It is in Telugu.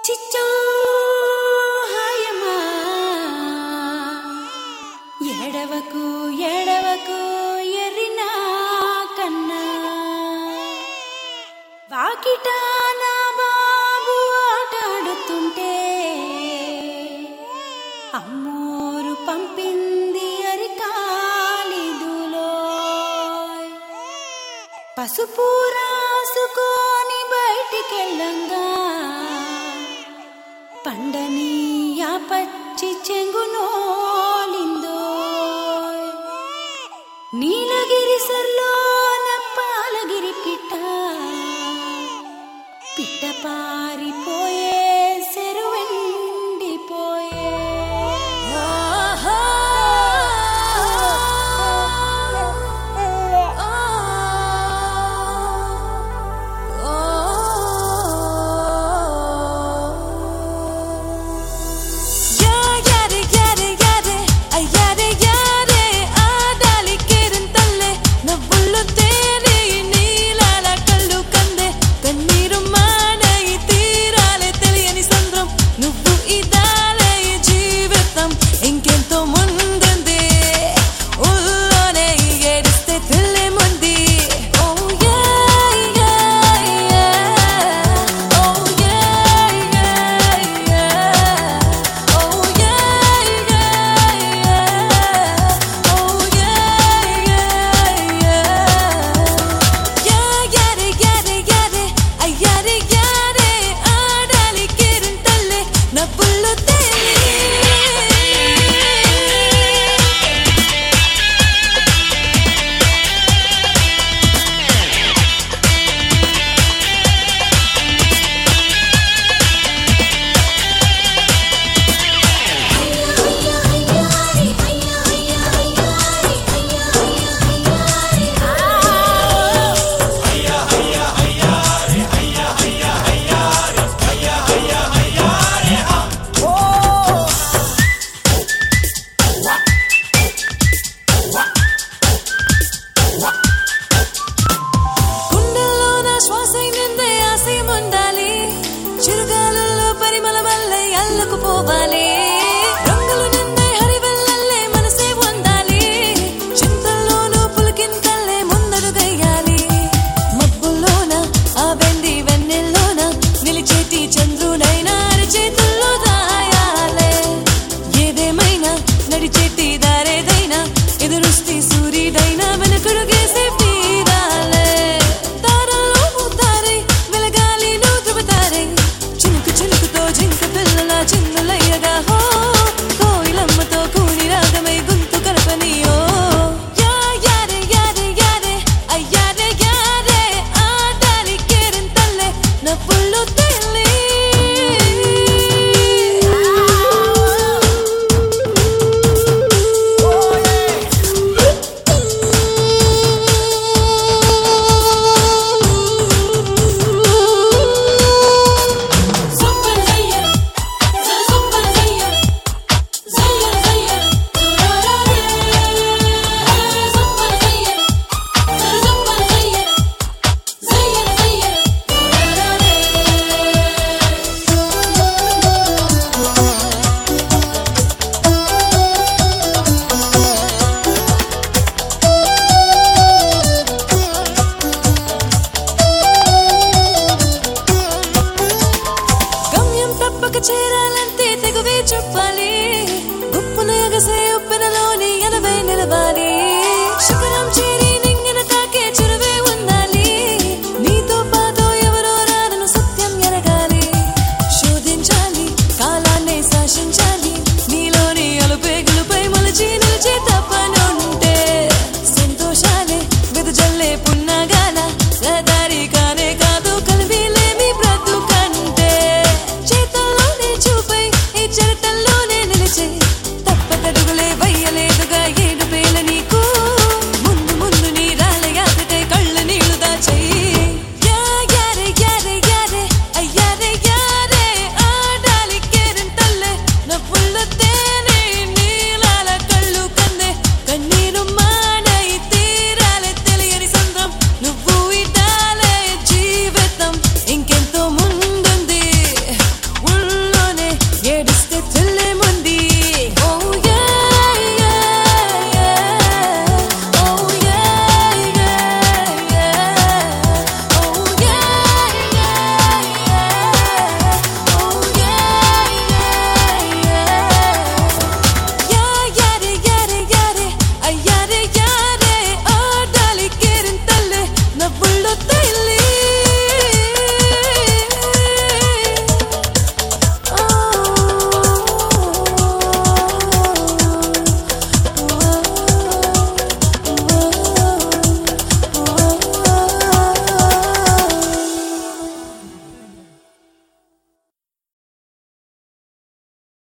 చిచ్చో హాయమా ఎడవకు ఎడవకు ఎర్రినా కన్నా వాకిట నా బాబు ఆటాడుతుంటే అమ్మోరు పంపింది అరికాలిదులో పసుపు రాసుకొని బయటికెళ్ళంగా పండని ఆ పచ్చి చెంగునోలిందో నీలగిరి సర్లోన పాలగిరి పిట్ట పిట్ట పారిపోయే సెరువెండిపోయే ఓహో యారే యారే యారే అయ్యారే యారే ఆడాలి కేరింతల్లే నవ్వుల్లో తేలి నీలాల కళ్ళు కందే కన్నీరు మానై తీరాలే తెలియని సంద్రం నువ్వు ఇదాలే ఈ జీవితం ఇంకెంతో ముందుంది ఊళ్ళోనే ఏడిస్తే తెల్లే ముంది oh yeah yeah yeah oh yeah yeah yeah Oh yeah, yeah, yeah. Oh yeah, yeah, yeah. Yeah, yare, yare, yare. Ay, yare, yare. ఆడాలి కేరింతల్లే నవ్వుల్లో తేలి గుండెల్లోన శ్వాసై నిందే ఆశయం ఉండాలి చిరుగాలుల్లో పరిమళ వల్లే అల్లుకుపోవాలి రంగులు నిందే హరివెల్లల్లే మనసే ఉండాలి చింతల్లోనూ పులికింతల్లే ముందడుగయ్యాలి మబ్బుల్లోన ఆ వెండి వెన్నెల్లోన నిలిచేటి చంద్రుడైనా అరచేతుల్లో దాయాలే ఏదేమైనా నడిచేటి దారేదైనా ఎదురుస్తే సూర్యుడైనా వెనకడుగేసే తీరాలే తారల్లో తారై వెలగాలి నువ్వు ధృవతారై చినుకు చినుకుతో జింక పిల్లల చిందులయ్యగా హో కోయిలమ్మతో కూని రాగమై గొంతు కలపనియో యా యారే యారే యారే అయ్యారే యారే ఆడాలి కేరింతల్లే నవ్వుల్లో తల్లి సూపర్ జయ్యర్ సూపర్ జయ్యర్ జయ్యర్ జయ్యర్ సూపర్ జయ్యర్ సూపర్ జయ్యర్ జయ్యర్ జయ్యర్ గమ్యం తప్పక చేరాలంటే తెగువే చెప్పాలి